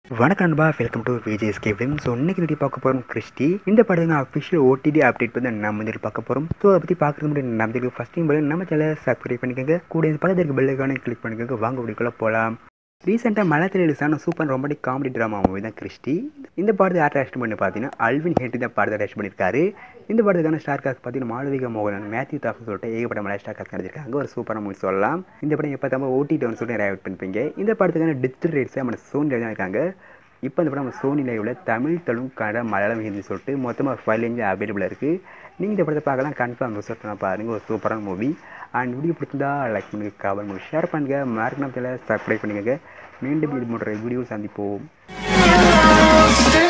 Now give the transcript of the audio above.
வணக்கம் நண்பா welcome to VJSK film so இன்னைக்கு வீடியோ பார்க்க போகிறோம் கிறிஸ்டி இந்த படத்துக்கு அஃபிஷியல் ஓடிடி அப்டேட் பற்றி நம்ம வந்து பார்க்க போகிறோம் ஸோ அதை பற்றி பார்க்குறது முன்னாடி நம்ம இதுக்கு ஃபஸ்ட் டைம் போல நம்ம சேனலை சப்ஸ்கிரைப் பண்ணிக்கோங்க கூட இந்த படத்திற்கு பெல்லைக்கான கிளிக் பண்ணிக்கோங்க வாங்க வீடியோக்குள்ள போகலாம் ரீசெண்டாக மலைத்தில் ரிலீஸான super romantic comedy drama movie தான் கிறிஸ்டி இந்த படத்தை யார் டேரக்ட் பண்ணி பார்த்தீங்கன்னா அல்வின் ஹெட்டி தான் படத்தை டேரக்ட் பண்ணியிருக்காரு இந்த படத்துக்கான ஸ்டார் காஸ்ட் பார்த்தீங்கன்னா மாளவிகா மோகன் மேத்யூ தாஃபு சொல்லிட்டு ஏகப்பட்ட மலை ஸ்டார் காஸ்ட் நடிச்சிருக்காங்க ஒரு சூப்பரான மூவி சொல்லலாம் இந்த படம் எப்போ தான் ஓடிடி வந்து சொல்லிட்டு நிறைய பண்ணிப்பீங்க இந்த படத்துக்கான டிஜிட்டல் ரேட்ஸை நம்ம சோனி தான் இருக்காங்க இப்போ இந்த படம் நம்ம சோனி லைவில் தமிழ் தெலுங்கு கன்னடம் மலையாளம் ஹிந்தி சொல்லிட்டு மொத்தமாக ஃபைவ் லேஞ்சு அவைலபிளாக இருக்குது நீங்கள் இந்த படத்தை பார்க்கலாம் கன்ஃபார்ம் ரிசர்ட் பண்ண பாருங்கள் ஒரு சூப்பரான மூவி அண்ட் வீடியோ பிடிச்சிருந்தா லைக் பண்ணுங்கள் கவர் பண்ணி ஷேர் பண்ணுங்கள் மறக்காம சப்ஸ்கிரைப் பண்ணுங்கள் மீண்டும் இது போன்ற வீடியோ சந்திப்போம் Stay